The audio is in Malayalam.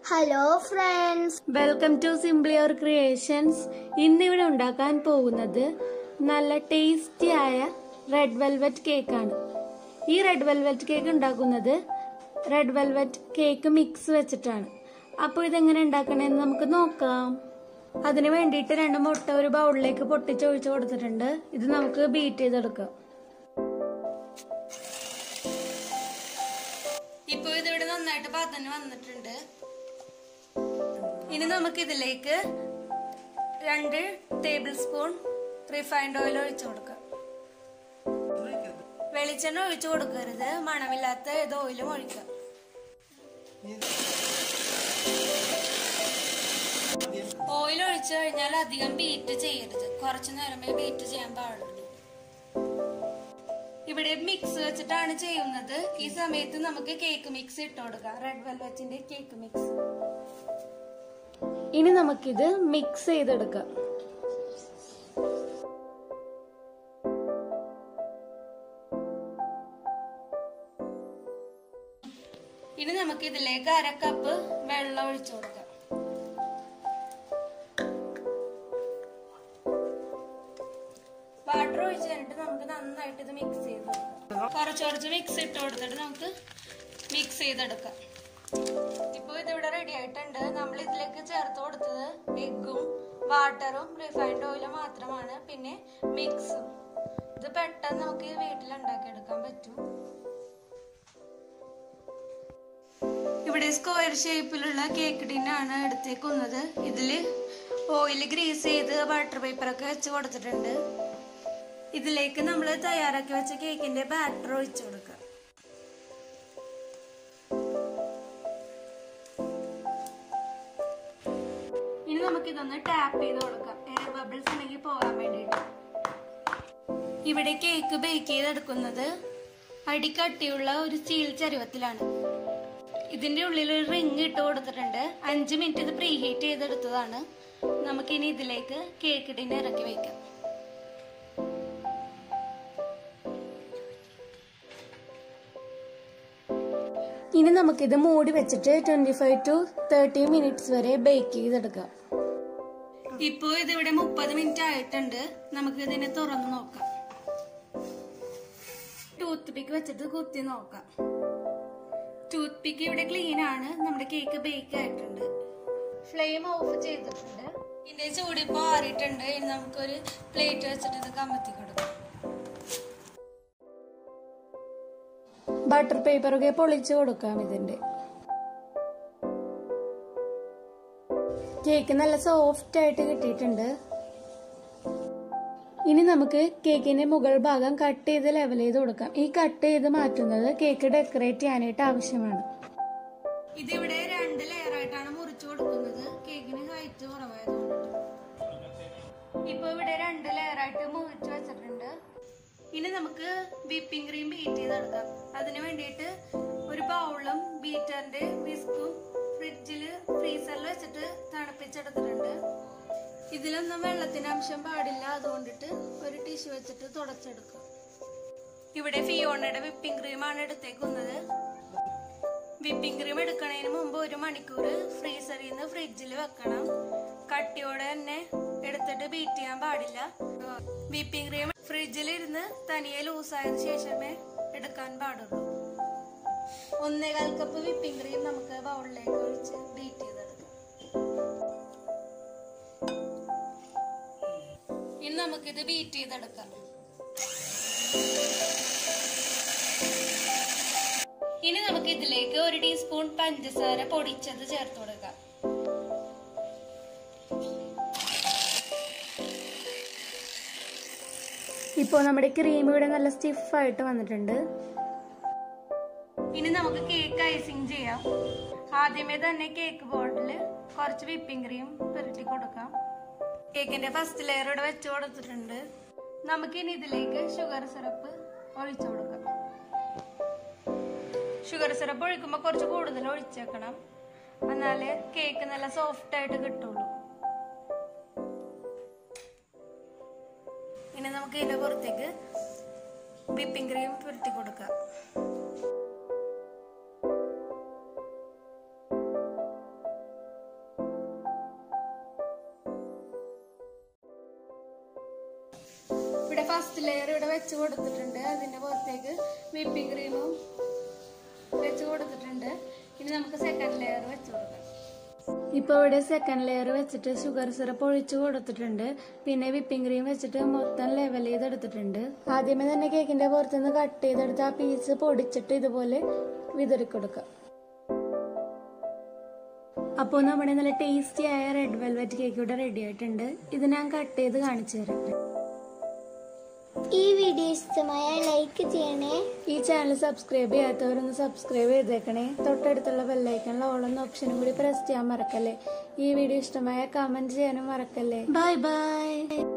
hello friends welcome to simply our creations ഇന്നിവിടെ ഉണ്ടാക്കാൻ പോകുന്നത് നല്ല ടേസ്റ്റി ആയ റെഡ് വെൽവെറ്റ് കേക്കാണ് ഈ റെഡ് വെൽവെറ്റ് കേക്ക് ഉണ്ടാക്കുന്നത് റെഡ് വെൽവെറ്റ് കേക്ക് മിക്സ് വെച്ചിട്ടാണ് അപ്പോൾ ഇതെങ്ങനെ ഉണ്ടാക്കണമെന്ന് നമുക്ക് നോക്കാം അതിന് വേണ്ടിയിട്ട് രണ്ട് മുട്ട ഒരു ബൗളിലേക്ക് പൊട്ടിച്ചൊഴിച്ച് കൊടുത്തിട്ടുണ്ട് ഇത് നമുക്ക് ബീറ്റ് ചെയ്തെടുക്കാം ഇപ്പോൾ ഇതിവിടെ നന്നായിട്ട് പതഞ്ഞ് വന്നിട്ടുണ്ട് ഇനി നമുക്ക് ഇതിലേക്ക് രണ്ട് ടേബിൾ സ്പൂൺ റിഫൈൻഡ് ഓയിൽ ഒഴിച്ചു കൊടുക്കാം വെളിച്ചെണ്ണ ഒഴിച്ചു കൊടുക്കരുത് മണമില്ലാത്ത ഏത് ഓയിലും ഒഴിക്കാം ഓയിൽ ഒഴിച്ചു കഴിഞ്ഞാൽ അധികം ബീറ്റ് ചെയ്യരുത് കുറച്ചു നേരമേ ബീറ്റ് ചെയ്യാൻ പാടുള്ളൂ ഇവിടെ മിക്സ് വെച്ചിട്ടാണ് ചെയ്യുന്നത് ഈ സമയത്ത് നമുക്ക് കേക്ക് മിക്സ് ഇട്ട് കൊടുക്കാം റെഡ് വെൽവെറ്റിന്റെ കേക്ക് മിക്സ് ഇനി നമുക്കിത് മിക്സ് ചെയ്തെടുക്കാം ഇനി നമുക്ക് ഇതിലേക്ക് അര കപ്പ് വെള്ളം ഒഴിച്ചു കൊടുക്കാം വാട്ടർ ഒഴിച്ച് കഴിഞ്ഞിട്ട് നമുക്ക് നന്നായിട്ട് ഇത് മിക്സ് ചെയ്ത് കൊടുക്കാം കുറച്ച് കുറച്ച് മിക്സ് ഇട്ട് കൊടുത്തിട്ട് നമുക്ക് മിക്സ് ചെയ്തെടുക്കാം ഇപ്പൊ ഇതിവിടെ റെഡി ആയിട്ടുണ്ട് നമ്മൾ ഇതിലേക്ക് ചേർത്ത് കൊടുത്തത് എഗ്ഗും വാട്ടറും റിഫൈൻഡ് ഓയിലും മാത്രമാണ് പിന്നെ മിക്സും ഇത് പെട്ടെന്ന് നമുക്ക് വീട്ടിൽ ഉണ്ടാക്കിയെടുക്കാൻ പറ്റും ഇവിടെ സ്ക്വയർ ഷേപ്പിലുള്ള കേക്ക് ടിന്നാണ് എടുത്തേക്കുന്നത് ഇതില് ഓയിൽ ഗ്രീസ് ചെയ്ത് ബട്ടർ പേപ്പറൊക്കെ വെച്ച് കൊടുത്തിട്ടുണ്ട് ഇതിലേക്ക് നമ്മൾ തയ്യാറാക്കി വെച്ച കേക്കിന്റെ ബാറ്റർ ഒഴിച്ചു കൊടുക്കുക ഇനി നമുക്ക് ഇതൊന്ന് ടാപ്പ് ചെയ്ത് കൊടുക്കാം എയർ ബബിൾസ് ഉണ്ടെങ്കിൽ പോകാൻ വേണ്ടിയിട്ട് ഇവിടെ കേക്ക് ബേക്ക് ചെയ്തെടുക്കുന്നത് അടിക്കട്ടിയുള്ള ഒരു സ്റ്റീൽ ചരുവത്തിലാണ് ഇതിന്റെ ഉള്ളിൽ ഒരു റിങ് ഇട്ട് കൊടുത്തിട്ടുണ്ട് അഞ്ച് മിനിറ്റ് ഇത് പ്രീ ഹീറ്റ് ചെയ്തെടുത്തതാണ് നമുക്കിനി ഇതിലേക്ക് കേക്ക് ടിന് ഇറക്കി വെക്കാം ഇനി നമുക്കിത് മൂടി വെച്ചിട്ട് twenty five to thirty minutes വരെ ബേക്ക് ചെയ്തെടുക്കാം ഇപ്പോ ഇതിവിടെ മുപ്പത് മിനിറ്റ് ആയിട്ടുണ്ട് നമുക്ക് ഇതിനെ തുറന്ന് നോക്കാം ടൂത്ത് പിക്ക് വെച്ചിട്ട് കുത്തി നോക്കാം ടൂത്ത് പിക്ക് ഇവിടെ ക്ലീൻ ആണ് നമ്മുടെ കേക്ക് ബേക്ക് ആയിട്ടുണ്ട് ഫ്ലെയിം ഓഫ് ചെയ്തിട്ടുണ്ട് ഇതിന്റെ ചൂടിപ്പോ ആറിയിട്ടുണ്ട് ഇനി നമുക്കൊരു പ്ലേറ്റ് വെച്ചിട്ട് ഇത് കമത്തി കൊടുക്കാം ബട്ടർ പേപ്പറൊക്കെ പൊളിച്ചു കൊടുക്കാം ഇതിന്റെ കേക്ക് നല്ല സോഫ്റ്റ് ആയിട്ട് കിട്ടിയിട്ടുണ്ട് ഇനി നമുക്ക് കേക്കിന്റെ മുകൾ ഭാഗം കട്ട് ചെയ്ത് ലെവൽ ചെയ്ത് കൊടുക്കാം ഈ കട്ട് ചെയ്ത് മാറ്റുന്നത് കേക്ക് ഡെക്കറേറ്റ് ചെയ്യാനായിട്ട് ആവശ്യമാണ് ഇതിവിടെ രണ്ട് ലെയർ ആയിട്ടാണ് മുറിച്ചു കൊടുക്കുന്നത് കേക്കിന് ഹൈറ്റ് കുറവായതുകൊണ്ട് ഇപ്പൊ ഇവിടെ രണ്ട് ലെയർ ആയിട്ട് മുറിച്ചു വെച്ചിട്ടുണ്ട് ഇനി നമുക്ക് വിപ്പിംഗ് ക്രീം ബീറ്റ് ചെയ്തെടുക്കാം അതിന് വേണ്ടിയിട്ട് ഒരു ബൗളും ബീറ്ററിന്റെ വിസ്കും ഫ്രിഡ്ജില് ഫ്രീസറിൽ വെച്ചിട്ട് തണുപ്പിച്ചെടുത്തിട്ടുണ്ട് ഇതിലൊന്നും വെള്ളത്തിന്റെ അംശം പാടില്ല അതുകൊണ്ടിട്ട് ഒരു ടിഷ്യൂ വെച്ചിട്ട് തുടച്ചെടുക്കുക ഇവിടെ ഫിയോണയുടെ വിപ്പിംഗ് ക്രീമാണ് എടുത്തേക്കുന്നത് വിപ്പിംഗ് ക്രീം എടുക്കണതിന് മുമ്പ് ഒരു മണിക്കൂർ ഫ്രീസറിൽ നിന്ന് ഫ്രിഡ്ജിൽ വെക്കണം കട്ടിയോടെ തന്നെ എടുത്തിട്ട് ബീറ്റ് ചെയ്യാൻ പാടില്ല വിപ്പിംഗ് ക്രീം ഫ്രിഡ്ജിൽ ഇരുന്ന് തനിയെ ലൂസായതിനു ശേഷമേ എടുക്കാൻ പാടുള്ളൂ ഒന്നേകാൽ കപ്പ് വിപ്പിംഗ് ക്രീം നമുക്ക് ബൗളിലേക്ക് ഒഴിച്ച് ബീറ്റ് ചെയ്തെടുക്കാം ഇനി നമുക്കിത് ബീറ്റ് ചെയ്തെടുക്കാം ഇനി നമുക്ക് ഇതിലേക്ക് ഒരു ടീസ്പൂൺ പഞ്ചസാര പൊടിച്ചത് ചേർത്ത് കൊടുക്കാം ഇപ്പോൾ നമ്മുടെ ക്രീം ഇവിടെ നല്ല സ്റ്റിഫായിട്ട് വന്നിട്ടുണ്ട് ഇനി നമുക്ക് കേക്ക് ഐസിങ് ചെയ്യാം ആദ്യമേ തന്നെ കേക്ക് ബോർഡിൽ കുറച്ച് വിപ്പിംഗ് ക്രീം പുരട്ടി കൊടുക്കാം കേക്കിന്റെ ഫസ്റ്റ് ലെയർ ഇവിടെ വെച്ച് കൊടുത്തിട്ടുണ്ട് നമുക്കിനി ഇതിലേക്ക് ഷുഗർ സിറപ്പ് ഒഴിച്ചു കൊടുക്കാം ഷുഗർ സിറപ്പ് ഒഴിക്കുമ്പോൾ കുറച്ച് കൂടുതൽ ഒഴിച്ചേക്കണം എന്നാലേ കേക്ക് നല്ല സോഫ്റ്റ് ആയിട്ട് കിട്ടുള്ളൂ ഇനി നമുക്ക് ഇതിന്റെ പുറത്തേക്ക് വിപ്പിംഗ് ക്രീം പുരട്ടി കൊടുക്കാം ഫസ്റ്റ് ലെയർ ഇവിടെ വെച്ച് കൊടുത്തിട്ടുണ്ട് അതിന്റെ പുറത്തേക്ക് വിപ്പിംഗ് ക്രീമും വെച്ച് കൊടുത്തിട്ടുണ്ട് ഇനി നമുക്ക് സെക്കൻഡ് ലെയർ വെച്ച് കൊടുക്കാം ഇപ്പൊ ഇവിടെ സെക്കൻഡ് ലെയർ വെച്ചിട്ട് ഷുഗർ സിറപ്പ് ഒഴിച്ചു കൊടുത്തിട്ടുണ്ട് പിന്നെ വിപ്പിംഗ് ക്രീം വെച്ചിട്ട് മൊത്തം ലെവൽ ചെയ്തെടുത്തിട്ടുണ്ട് ആദ്യമേ തന്നെ കേക്കിന്റെ പുറത്തുനിന്ന് കട്ട് ചെയ്തെടുത്ത് ആ പീസ് പൊടിച്ചിട്ട് ഇതുപോലെ വിതറി കൊടുക്കാം അപ്പോൾ നമ്മുടെ നല്ല ടേസ്റ്റി ആയ റെഡ് വെൽവെറ്റ് കേക്ക് ഇവിടെ റെഡി ആയിട്ടുണ്ട് ഇത് ഞാൻ കട്ട് ചെയ്ത് കാണിച്ചു തരാം ഈ വീഡിയോ ഇഷ്ടമായ ലൈക്ക് ചെയ്യണേ ഈ ചാനൽ സബ്സ്ക്രൈബ് ചെയ്യാത്തവരൊന്ന് സബ്സ്ക്രൈബ് ചെയ്തേക്കണേ തൊട്ടടുത്തുള്ള ബെല്ലൈക്കണിൽ ഓളെന്ന ഓപ്ഷനും കൂടി പ്രസ് ചെയ്യാൻ മറക്കല്ലേ ഈ വീഡിയോ ഇഷ്ടമായ കമന്റ് ചെയ്യാനും മറക്കല്ലേ ബൈ ബൈ